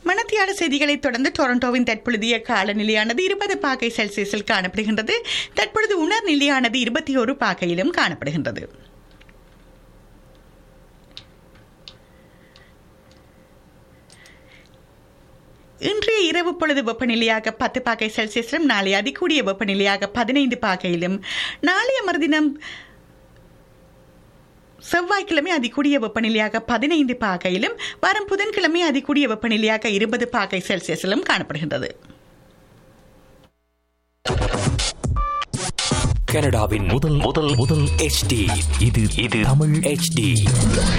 மணத்தியாட செய்திகளை தொடர்ந்து டொரண்டோவின் தற்பொழுதைய காலநிலையானது இருபது பாகை செல்சியஸில் காணப்படுகின்றது தற்பொழுது உணர் நிலையானது இருபத்தி ஒரு பாகையிலும் காணப்படுகின்றது இன்றைய இரவு பொழுது வெப்பநிலையாக பத்து பாகை செல்சியஸிலும் நாளை அதிகூடிய வெப்பநிலையாக பதினைந்து பாகையிலும் நாளைய மறுதினம் செவ்வாய்க்கிழமை அதிகூடிய வெப்பநிலையாக பதினைந்து பாகையிலும் வரும் புதன்கிழமை அதிகூடிய வெப்பநிலையாக இருபது பாகை செல்சியஸிலும் காணப்படுகின்றது கனடாவின் முதல் முதல் முதல் HD இது இது தமிழ் HD